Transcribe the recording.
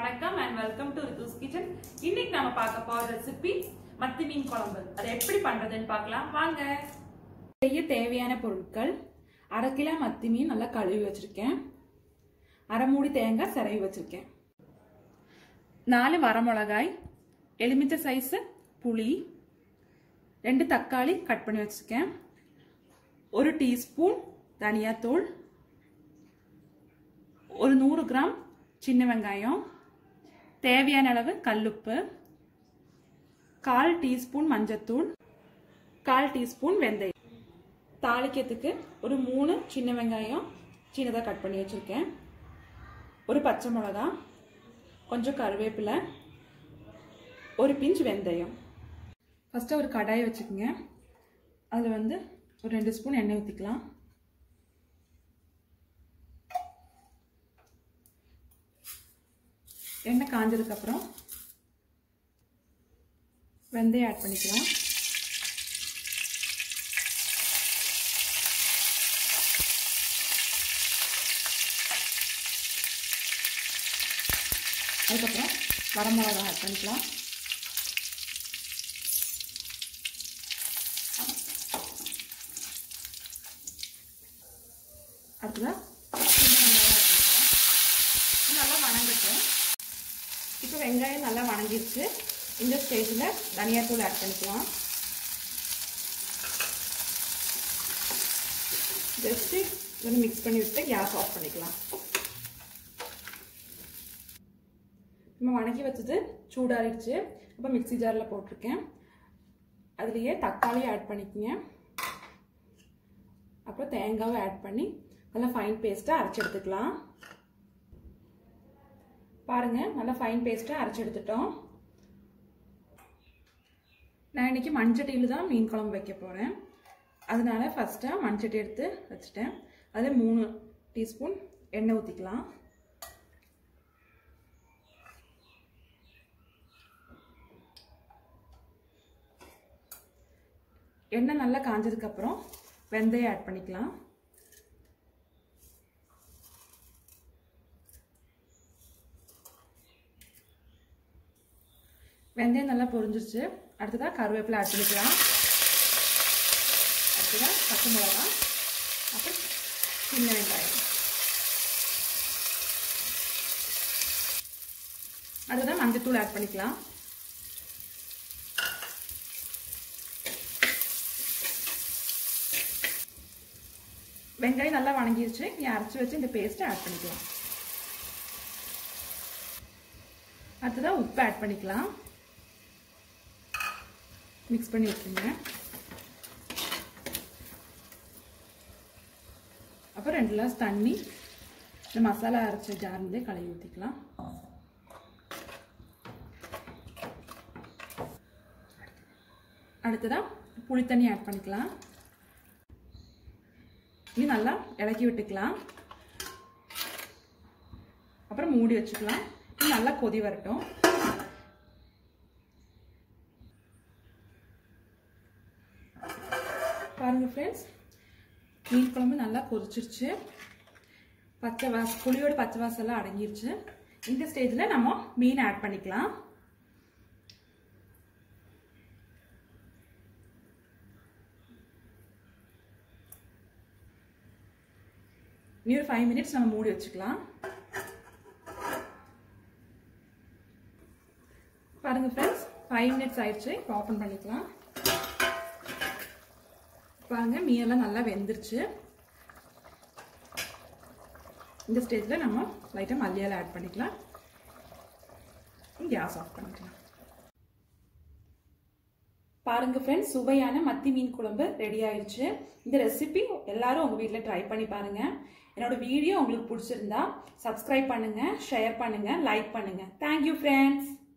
வணக்கம் and welcome to Rithu's kitchen இன்னைக்கு நாம பார்க்க போற ரெசிபி மத்தி மீன் குழம்பு அதை எப்படி பண்றதுன்னு பார்க்கலாம் வாங்க செய்ய தேவையான பொருட்கள் அரை கிலோ மத்தி மீன் நல்லா கழுவி வச்சிருக்கேன் அரை மூடி தேங்காய் சிரவி வச்சிருக்கேன் நாலு வரமிளகாய் எலுமிச்சை சைஸு புளி ரெண்டு தக்காளி கட் பண்ணி வச்சிருக்கேன் ஒரு டீஸ்பூன் தனியாத்தூள் ஒரு நூறு கிராம் சின்ன வெங்காயம் தேவையான அளவு கல்லுப்பு கால் டீஸ்பூன் மஞ்சத்தூள் கால் டீஸ்பூன் வெந்தயம் தாளிக்கிறதுக்கு ஒரு மூணு சின்ன வெங்காயம் சின்னதாக கட் பண்ணி வச்சுருக்கேன் ஒரு பச்சை மிளகா கொஞ்சம் கருவேப்பிலை ஒரு பிஞ்ச் வெந்தயம் ஃபஸ்ட்டு ஒரு கடாயை வச்சுக்கோங்க அதில் வந்து ஒரு ரெண்டு ஸ்பூன் எண்ணெய் ஊற்றிக்கலாம் எண்ணெய் காஞ்சதுக்கப்புறம் வெந்தயம் ஆட் பண்ணிக்கலாம் அதுக்கப்புறம் வரமிளகா ஆட் பண்ணிக்கலாம் அடுத்ததாக சின்ன வெங்காயம் ஆட் பண்ணிக்கலாம் நல்லா வணங்கட்டும் இப்போ வெங்காயம் நல்லா வணங்கிடுச்சு இந்த ஸ்டேஜில் தனியாத்தூள் ஆட் பண்ணிக்கலாம் ஜஸ்ட்டு வந்து மிக்ஸ் பண்ணி விட்டு கேஸ் ஆஃப் பண்ணிக்கலாம் நம்ம வணக்கி வச்சது சூடாகிடுச்சு அப்போ மிக்சி ஜாரில் போட்டிருக்கேன் அதுலேயே தக்காளி ஆட் பண்ணிக்கோங்க அப்புறம் தேங்காவை ஆட் பண்ணி நல்லா ஃபைன் பேஸ்ட்டாக அரைச்சி எடுத்துக்கலாம் பாருங்க நல்லா ஃபைன் பேஸ்ட்டாக அரைச்சி எடுத்துட்டோம் நான் இன்னைக்கு மண்சட்டியில் தான் மீன் குழம்பு வைக்க போகிறேன் அதனால ஃபஸ்ட்டாக மண்சட்டி எடுத்து வச்சுட்டேன் அதில் மூணு டீஸ்பூன் எண்ணெய் ஊற்றிக்கலாம் எண்ணெய் நல்லா காஞ்சதுக்கப்புறம் வெந்தயம் ஆட் பண்ணிக்கலாம் வெந்தயம் நல்லா பொரிஞ்சிருச்சு அடுத்ததாக கருவேப்பிலை ஆட் பண்ணிக்கலாம் அடுத்ததாக பச்சை மிளகா அப்புறம் சின்ன வெங்காயம் அடுத்ததாக மஞ்சத்தூள் ஆட் பண்ணிக்கலாம் வெங்காயம் நல்லா வணங்கிருச்சு நீ அரைச்சி வச்சு இந்த பேஸ்ட்டை ஆட் பண்ணிக்கலாம் அடுத்ததாக உப்பு ஆட் பண்ணிக்கலாம் மிக்ஸ் பண்ணி வச்சுங்க அப்புறம் ரெண்டு கிளாஸ் தண்ணி இந்த மசாலா அரைச்ச ஜார்லேயே கழுவி ஊற்றிக்கலாம் அடுத்ததாக புளி தண்ணி ஆட் பண்ணிக்கலாம் இது நல்லா இலக்கி விட்டுக்கலாம் அப்புறம் மூடி வச்சுக்கலாம் இது நல்லா கொதி வரட்டும் பாருங்க ஃப்ரெண்ட்ஸ் மீன் குழம்பு நல்லா கொதிச்சிருச்சு பச்சை வாச புளியோட பச்சை வாசெல்லாம் அடங்கிருச்சு இந்த ஸ்டேஜில் நம்ம மீன் ஆட் பண்ணிக்கலாம் இனி ஒரு ஃபைவ் மினிட்ஸ் நம்ம மூடி வச்சுக்கலாம் பாருங்க ஃப்ரெண்ட்ஸ் ஃபைவ் மினிட்ஸ் ஆயிடுச்சு இப்போ ஓப்பன் பண்ணிக்கலாம் பாருங்க மீனெல்லாம் நல்லா வெந்துருச்சு இந்த ஸ்டேஜில் நம்ம லைட்டாக மல்லியால் ஆட் பண்ணிக்கலாம் கேஸ் ஆஃப் பண்ணிக்கலாம் பாருங்க ஃப்ரெண்ட்ஸ் சுவையான மத்தி மீன் குழம்பு ரெடி ஆயிடுச்சு இந்த ரெசிபி எல்லாரும் உங்க வீட்டில் ட்ரை பண்ணி பாருங்க என்னோட வீடியோ உங்களுக்கு பிடிச்சிருந்தா சப்ஸ்கிரைப் பண்ணுங்க ஷேர் பண்ணுங்க லைக் பண்ணுங்க தேங்க்யூ ஃப்ரெண்ட்ஸ்